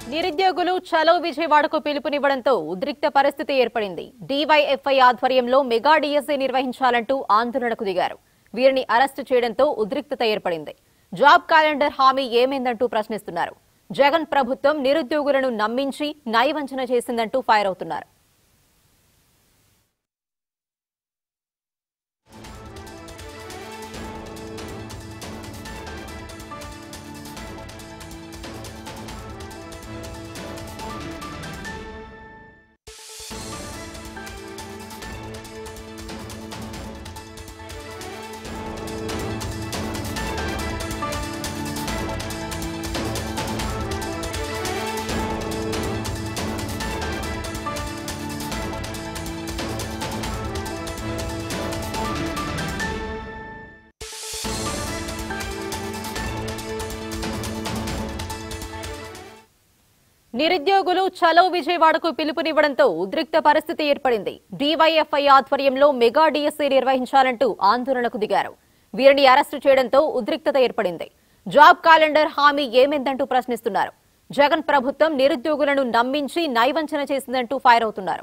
నిరుద్యోగులు చలో విజయవాడకు పిలుపునివ్వడంతో ఉద్రిక్త పరిస్థితి ఏర్పడింది డీవైఎఫ్ఐ ఆధ్వర్యంలో మెగా డిఎస్సీ నిర్వహించాలంటూ ఆందోళనకు దిగారు వీరిని అరెస్టు చేయడంతో ఉద్రిక్తత ఏర్పడింది జాబ్ క్యాలెండర్ హామీ ఏమైందంటూ ప్రశ్నిస్తున్నారు జగన్ ప్రభుత్వం నిరుద్యోగులను నమ్మించి నయవంచన చేసిందంటూ ఫైర్ అవుతున్నారు నిరుద్యోగులు చలో విజయవాడకు పిలుపునివ్వడంతో ఉద్రిక్త పరిస్థితి ఏర్పడింది డీవైఎఫ్ఐ ఆధ్వర్యంలో మెగా డిఎస్సీ నిర్వహించాలంటూ ఆందోళనకు దిగారు వీరిని అరెస్టు చేయడంతో ఉద్రిక్తత ఏర్పడింది జాబ్ క్యాలెండర్ హామీ ఏమైందంటూ ప్రశ్నిస్తున్నారు జగన్ ప్రభుత్వం నిరుద్యోగులను నమ్మించి నయవంచన చేసిందంటూ ఫైర్ అవుతున్నారు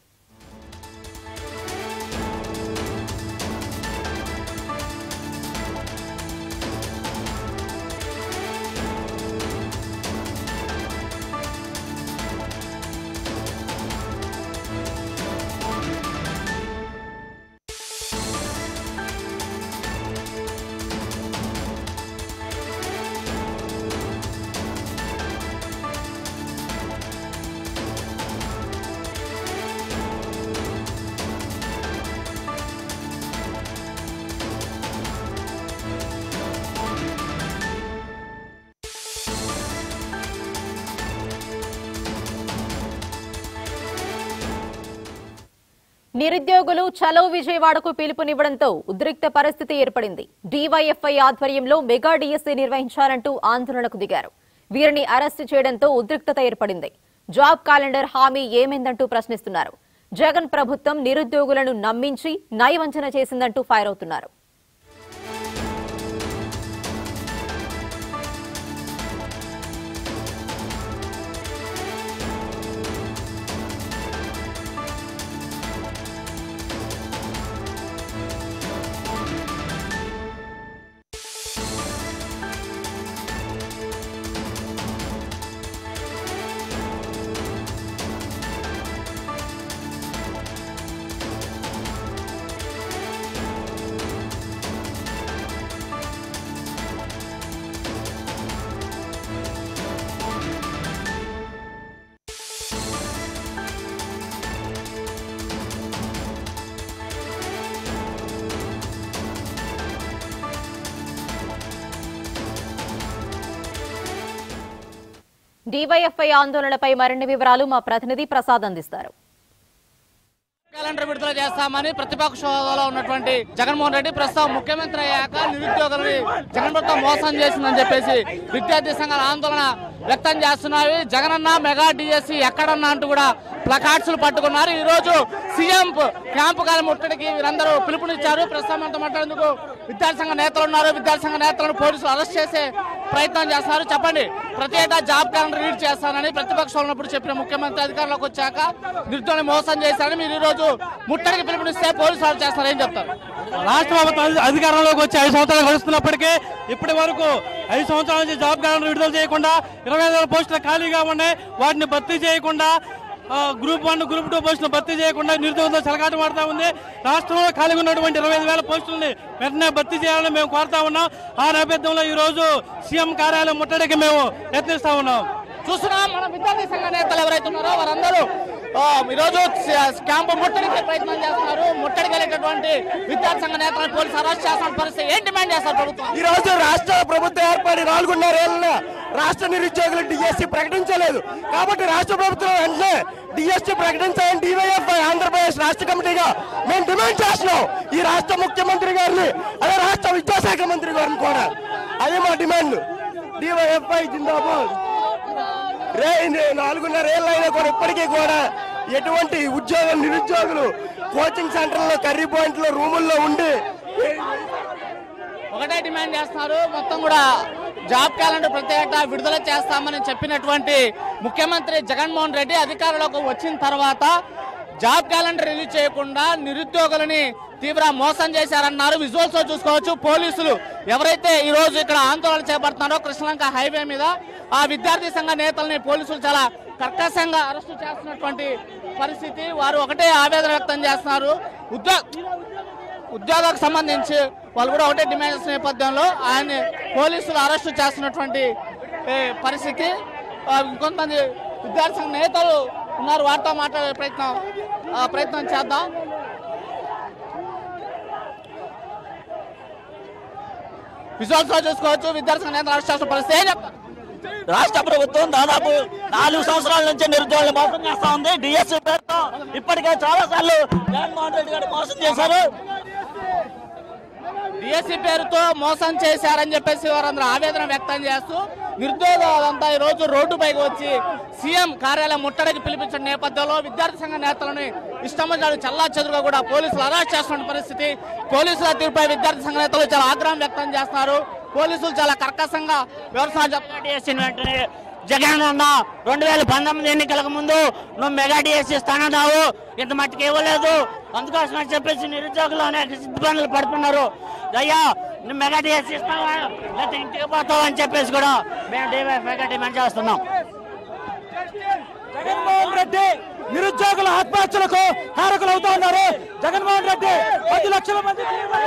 నిరుద్యోగులు చలో విజయవాడకు పిలుపునివ్వడంతో ఉద్రిక్త పరిస్థితి ఏర్పడింది డీవైఎఫ్ఐ ఆధ్వర్యంలో మెగా డిఎస్సీ నిర్వహించాలంటూ ఆందోళనకు దిగారు వీరిని అరెస్టు చేయడంతో ఉద్రిక్తత ఏర్పడింది జాబ్ క్యాలెండర్ హామీ ఏమైందంటూ ప్రశ్నిస్తున్నారు జగన్ ప్రభుత్వం నిరుద్యోగులను నమ్మించి నయవంచన చేసిందంటూ ఫైర్ అవుతున్నారు డీవైఎఫ్ఐ ఆందోళనపై మరిన్ని వివరాలు మా ప్రతినిధి ప్రసాద్ అందిస్తారు క్యాలెండర్ విడుదల చేస్తామని ప్రతిపక్ష హోదాలో ఉన్నటువంటి జగన్మోహన్ రెడ్డి ప్రస్తుతం ముఖ్యమంత్రి అయ్యాక నిరుద్యోగులని జగన్ ప్రభుత్వం మోసం చేసిందని చెప్పేసి విద్యార్థి సంఘాల ఆందోళన వ్యక్తం చేస్తున్నాయి జగనన్న మెగా డిఎస్సి ఎక్కడన్నా అంటూ కూడా ప్లకార్డ్స్లు పట్టుకున్నారు ఈ రోజు సీఎం క్యాంపు కాల ముట్టడికి వీరందరూ పిలుపునిచ్చారు ప్రస్తుతం మనతో మాట్లాడేందుకు విద్యార్థి సంఘ నేతలు ఉన్నారు విద్యార్థి సంఘ నేతలను పోలీసులు అరెస్ట్ చేసే ప్రయత్నం చేస్తున్నారు చెప్పండి ప్రతి ఏటా జాబ్ క్యాలెండర్ రీడ్ చేస్తానని ప్రతిపక్షంలో ఉన్నప్పుడు చెప్పిన ముఖ్యమంత్రి అధికారంలోకి వచ్చాక నిరుద్యోగులను మోసం చేశారని మీరు ఈ రోజు ముట్టడికి పిలుపునిస్తే పోలీసులు అరెస్ట్ చేస్తారు ఏం చెప్తారు రాష్ట్ర ప్రభుత్వం అధి- అధికారంలోకి వచ్చి ఐదు సంవత్సరాలు గడుస్తున్నప్పటికీ ఇప్పటి వరకు ఐదు సంవత్సరాల నుంచి జాబ్ క్యాలెండర్ విడుదల చేయకుండా ఇరవై ఐదు వేల పోస్టులు ఖాళీగా ఉన్నాయి వాటిని భర్తీ చేయకుండా ఆ, గ్రూప్ వన్ గ్రూప్ టూ పోస్టులు భర్తీ చేయకుండా నిరుద్యోగంతో చెలగాట పడతా ఉంది రాష్ట్రంలో ఖాళీగా ఉన్నటువంటి ఇరవై ఐదు వేల పోస్టులని వెంటనే భర్తీ చేయాలని మేము కోరుతా ఉన్నాం ఆ నేపథ్యంలో ఈ రోజు సీఎం కార్యాలయం ముట్టడికి మేము యత్నిస్తా ఉన్నాం చూస్తున్నాం మన విద్యార్థి సంఘ నేతలు ఎవరైతే ఉన్నారో వారందరూ ఆ, ఈరోజు స- క్యాంపు ముట్టడికి ప్రయత్నం చేస్తున్నారు ముట్టడికి వెళ్ళేటటువంటి విద్యార్థి సంఘ నేతలను పోలీసు అరెస్ట్ చేస్తున్న పరిస్థితి ఏం డిమాండ్ చేస్తారు ప్రభుత్వం ఈ రోజు రాష్ట్ర ప్రభుత్వం ఏర్పడి నాలుగున్నరేళ్ళ రాష్ట్ర నిరుద్యోగులు డిఎస్సి ప్రకటించలేదు కాబట్టి రాష్ట్ర ప్రభుత్వం వెంటనే డిఎస్సి ప్రకటించాలని డివైఎఫ్ఐ ఆంధ్రప్రదేశ్ రాష్ట్ర కమిటీగా మేము డిమాండ్ చేస్తున్నాం ఈ రాష్ట్ర ముఖ్యమంత్రి గారిని అదే రాష్ట్ర విద్యాశాఖ మంత్రి గారిని కూడా అదే మా డిమాండ్ డివైఎఫ్ఐ జిందాబాద్ రే నాలుగున్నర ఏళ్ళు అయినా కూడా ఇప్పటికీ కూడా ఎటువంటి ఉద్యోగం నిరుద్యోగులు కోచింగ్ సెంటర్లో కర్రీ పాయింట్లో రూముల్లో ఉండి ఒకటే డిమాండ్ చేస్తున్నారు మొత్తం కూడా జాబ్ క్యాలెండర్ ప్రతి ఏటా విడుదల చేస్తామని చెప్పినటువంటి ముఖ్యమంత్రి జగన్మోహన్ రెడ్డి అధికారంలోకి వచ్చిన తర్వాత జాబ్ క్యాలెండర్ రిలీజ్ చేయకుండా నిరుద్యోగులని తీవ్ర మోసం చేశారన్నారు విజువల్స్ లో చూసుకోవచ్చు పోలీసులు ఎవరైతే ఈ రోజు ఇక్కడ ఆందోళన చేపడుతున్నారో కృష్ణలంక హైవే మీద ఆ విద్యార్థి సంఘ నేతల్ని పోలీసులు చాలా కర్కశంగా అరెస్టు చేస్తున్నటువంటి పరిస్థితి వారు ఒకటే ఆవేదన వ్యక్తం చేస్తున్నారు ఉద్యోగ ఉద్యోగాలకు సంబంధించి వాళ్ళు కూడా ఒకటే డిమాండ్ చేస్తున్న నేపథ్యంలో ఆయన పోలీసులు అరెస్టు చేస్తున్నటువంటి ఏ, పరిస్థితి ఆ, ఇంకొంతమంది విద్యార్థి సంఘ నేతలు ఉన్నారు వారితో మాట్లాడే ప్రయత్నం ఆ, ప్రయత్నం చేద్దాం విజువల్స్ లో చూసుకోవచ్చు విద్యార్థి సంఘ నేతలు అరెస్ట్ చేస్తున్న పరిస్థితి ఏం చెప్తారు రాష్ట్ర ప్రభుత్వం దాదాపు నాలుగు సంవత్సరాల నుంచి నిరుద్యోగులు మోసం చేస్తా ఉంది డిఎస్సీ పేరుతో ఇప్పటికే చాలా సార్లు జగన్మోహన్ రెడ్డి గారు మోసం చేశారు డిఎస్సి పేరుతో మోసం చేశారని చెప్పేసి వారందరూ ఆవేదన వ్యక్తం చేస్తూ నిరుద్యోగులంతా ఈ రోజు రోడ్డుపైకి వచ్చి సీఎం కార్యాలయం ముట్టడికి పిలిపించిన నేపథ్యంలో విద్యార్థి సంఘ నేతలని ఇష్టం వచ్చినట్టు చల్లా చెదురుగా కూడా పోలీసులు అరెస్ట్ చేస్తున్న పరిస్థితి పోలీసుల తీరుపై విద్యార్థి సంఘ నేతలు చాలా ఆగ్రహం వ్యక్తం చేస్తున్నారు పోలీసులు చాలా కర్కశంగా వ్యవసాయం చెప్తున్నారు డిఎస్సీ వెంటనే జగన్ అన్న రెండు వేల పంతొమ్మిది ఎన్నికలకు ముందు నువ్వు మెగా డిఎస్సీ ఇస్తానన్నావు ఇంత మట్టుకు ఇవ్వలేదు అందుకోసం అని చెప్పేసి నిరుద్యోగులు అనేక సిద్ధ పనులు పడుతున్నారు అయ్యా నువ్వు మెగా డిఎస్సీ ఇస్తావా లేకపోతే ఇంటికి పోతావా అని చెప్పేసి కూడా మేము డివై మెగా డిమాండ్ చేస్తున్నాం జగన్మోహన్ రెడ్డి నిరుద్యోగుల ఆత్మహత్యలకు కారకులు అవుతా ఉన్నారు జగన్మోహన్ రెడ్డి పది లక్షల మంది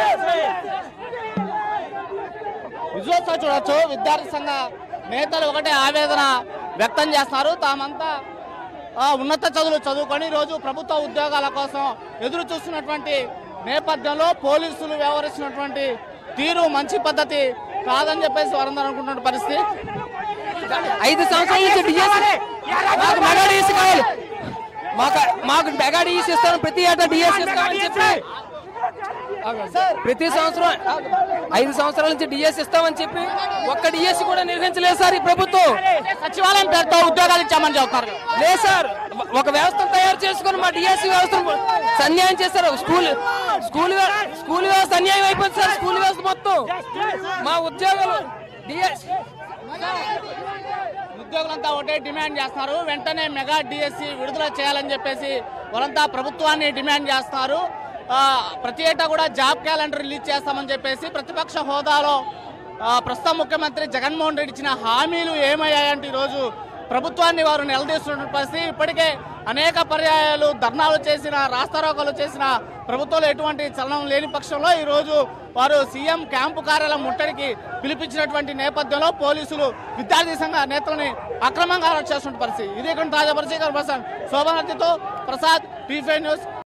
విజువల్స్ లో చూడొచ్చు విద్యార్థి సంఘ నేతలు ఒకటే ఆవేదన వ్యక్తం చేస్తున్నారు తామంతా ఆ, ఉన్నత చదువులు చదువుకొని ఈ రోజు ప్రభుత్వ ఉద్యోగాల కోసం ఎదురు చూస్తున్నటువంటి నేపథ్యంలో పోలీసులు వ్యవహరిస్తున్నటువంటి తీరు మంచి పద్ధతి కాదని చెప్పేసి వారందరూ అనుకుంటున్న పరిస్థితి ఐదు సంవత్సరాల నుంచి డిఎస్సి మాకు మెగా డిఎస్సి కావాలి మాకు మాకు మెగా డిఎస్సి ఇస్తాను ప్రతి ఏటా డిఎస్సి ఇస్తామని చెప్పి ప్రతి సంవత్సరం ఐదు సంవత్సరాల నుంచి డిఎస్సి ఇస్తామని చెప్పి ఒక్క డిఎస్సి కూడా నిర్వహించలేదు సార్ ఈ ప్రభుత్వం సచివాలయం పేరుతో ఉద్యోగాలు ఇచ్చామని చెబుతారు లేదు సార్ ఒక వ్యవస్థను తయారు చేసుకుని మా డిఎస్సి వ్యవస్థను అన్యాయం చేశారు స్కూల్ స్కూల్ వ్య- స్కూల్ వ్యవస్థ అన్యాయం అయిపోయింది సార్ స్కూల్ వ్యవస్థ మొత్తం మా ఉద్యోగాలు డిఎస్ ఉద్యోగులంతా ఒకటే డిమాండ్ చేస్తున్నారు వెంటనే మెగా డిఎస్సి విడుదల చేయాలని చెప్పేసి వారంతా ప్రభుత్వాన్ని డిమాండ్ చేస్తున్నారు ఆ, ప్రతి ఏటా కూడా జాబ్ క్యాలెండర్ రిలీజ్ చేస్తామని చెప్పేసి ప్రతిపక్ష హోదాలో ఆ, ప్రస్తుత ముఖ్యమంత్రి జగన్మోహన్ రెడ్డి ఇచ్చిన హామీలు ఏమయ్యాయంటే ఈరోజు ప్రభుత్వాన్ని వారు నిలదీస్తున్న పరిస్థితి ఇప్పటికే అనేక పర్యాయాలు ధర్నాలు చేసిన రాస్తారోకలు చేసిన ప్రభుత్వంలో ఎటువంటి చలనం లేని పక్షంలో ఈ రోజు వారు సీఎం క్యాంపు కార్యాలయం ముట్టడికి పిలిపించినటువంటి నేపథ్యంలో పోలీసులు విద్యార్థి సంఘ నేతలని అక్రమంగా అరెస్ట్ చేస్తున్న పరిస్థితి ఇది ఇక్కడ తాజా పరిస్థితి ప్రసాద్ శోభనతితో ప్రసాద్ టీఫై న్యూస్